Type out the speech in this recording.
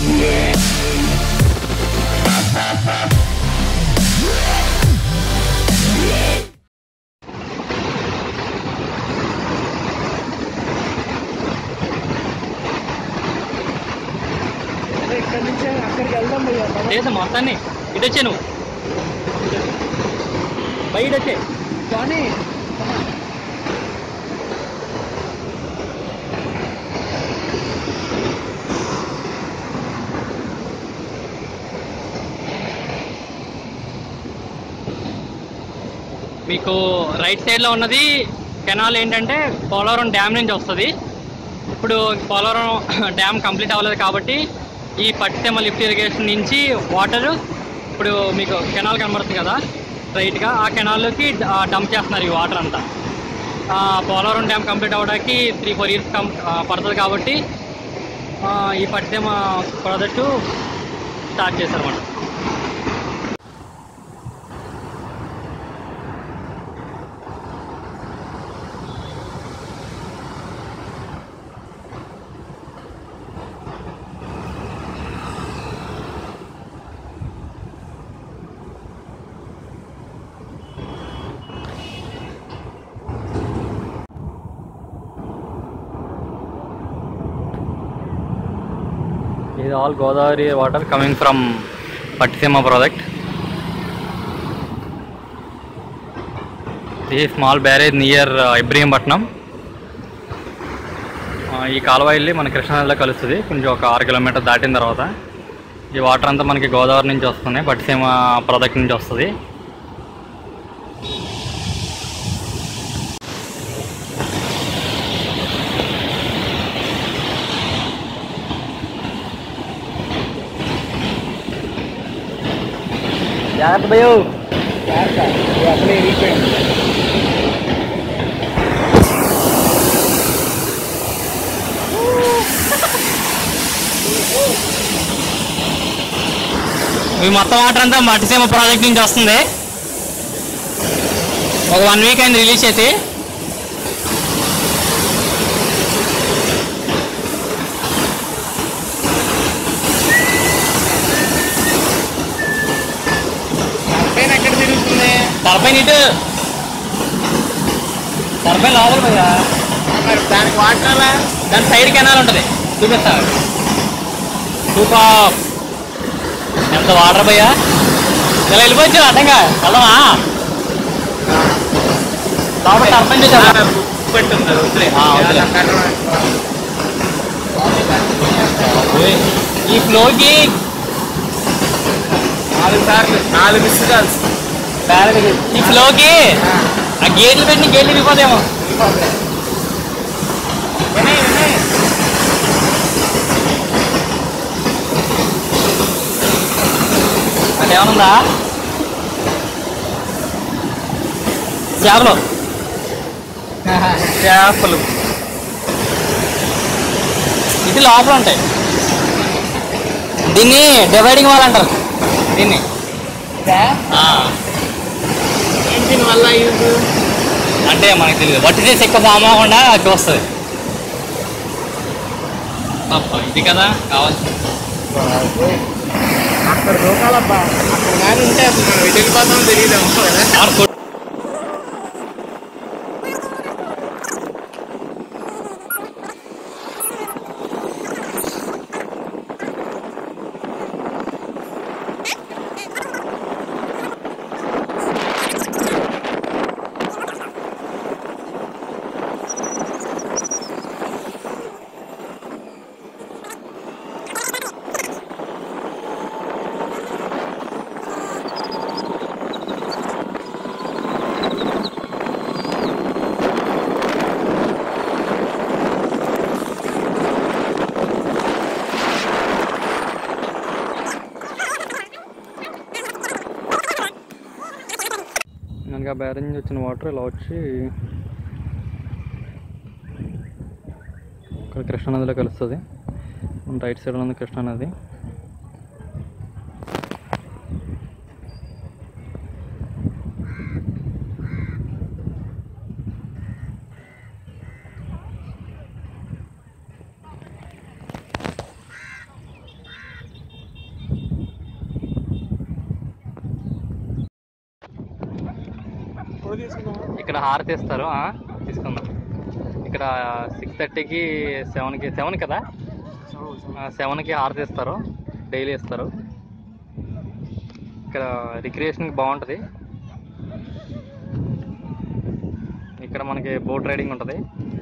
ఇక్కడ నుంచి అక్కడికి వెళ్దాం భయ్యా లేదు మొత్తాన్ని ఇటు వచ్చే నువ్వు బయట వచ్చే కానీ మీకు రైట్ సైడ్లో ఉన్నది కెనాల్ ఏంటంటే పోలవరం డ్యామ్ నుంచి వస్తుంది ఇప్పుడు పోలవరం డ్యామ్ కంప్లీట్ అవ్వలేదు కాబట్టి ఈ పట్టిసీమ లిఫ్ట్ ఇరిగేషన్ నుంచి వాటర్ ఇప్పుడు మీకు కెనాల్ కనబడుతుంది కదా స్ట్రైట్గా ఆ కెనాల్లోకి డంప్ చేస్తున్నారు ఈ వాటర్ అంతా ఆ, పోలవరం డ్యామ్ కంప్లీట్ అవ్వడానికి త్రీ ఫోర్ ఇయర్స్ కం ఆ, పడుతుంది కాబట్టి ఆ, ఈ పట్టిసీమ ప్రాజెక్టు స్టార్ట్ చేశారు మనం ఇది all Godavari water coming from Pattiseema project ఇది స్మాల్ బ్యారేజ్ నియర్ ఇబ్రహీంపట్నం ఆ, ఈ కాలువ వెళ్ళి మన కృష్ణానదిలో కలుస్తుంది కొంచెం ఒక ఆరు కిలోమీటర్ దాటిన తర్వాత ఈ వాటర్ అంతా మనకి గోదావరి నుంచి వస్తుంది పట్టిసీమ ప్రాజెక్ట్ నుంచి వస్తుంది జాగ్రత్త భయో అక్కడే వెళ్ళిపోయింది ఈ మొత్తం వాటర్ అంతా మట్టిసీమ ప్రాజెక్ట్ నుంచి వస్తుంది ఒక వన్ వీక్ అయింది రిలీజ్ చేసి పైన ఎక్కడ తిరుగుతుంది టర్బైన్ ఇటు టర్బైన్ లోపల కదా మరి దానికి వాటర్ అలా దాని సైడ్ కెనాల్ ఉంటుంది చూపిస్తా సూపర్ ఎంత వాటర్ భయ్యా ఇలా వెళ్ళిపోవచ్చు అర్థంగా వెళ్దామా లోపల టర్బైన్ చూసావా పెట్టుంది వదిలే. ఆ, వదిలే. అలా కర్ర. ఈ ఫ్లోకి నాలుగు సార్లు నాలుగు మిస్ కాల్స్ ఈ ఫ్లోకి ఆ గేట్లు పెట్టి గేట్లు విరిగిపోతేమో వినయ్ వినయ్ అంటే ఏమనుందా చేపలు చేపలు ఇది లోపల ఉంటాయి దీన్ని డివైడింగ్ వాల్ అంటారు దీన్ని ఆ, ఏంటి దీని వల్ల యూజ్ అంటే మనకి తెలియదు వట్టి చేసి ఎక్కువ ఫామ్ అవ్వకుండా చూస్తుంది అబ్బా, ఇది కదా కావాల్సింది అక్కడ దూకాలబ్బా అక్కడ కానీ ఉంటే అసలు మనం ఎటు వెళ్ళిపోతామో తెలియదేమో కదా ఆడ కొ- మనకి ఆ బ్యారేజ్ నుంచి వచ్చిన వాటర్ ఇలా వచ్చి ఇక్కడ కృష్ణానదిలో కలుస్తుంది రైట్ సైడ్ ఉంది కృష్ణానది ఇక్కడ హారతి ఇస్తారు ఆ, తీసుకుందాం ఇక్కడ సిక్స్ థర్టీకి సెవెన్కి సెవెన్ కదా సెవెన్కి హారతి ఇస్తారు డైలీ ఇస్తారు ఇక్కడ రిక్రియేషన్కి బాగుంటుంది ఇక్కడ మనకి బోట్ రైడింగ్ ఉంటుంది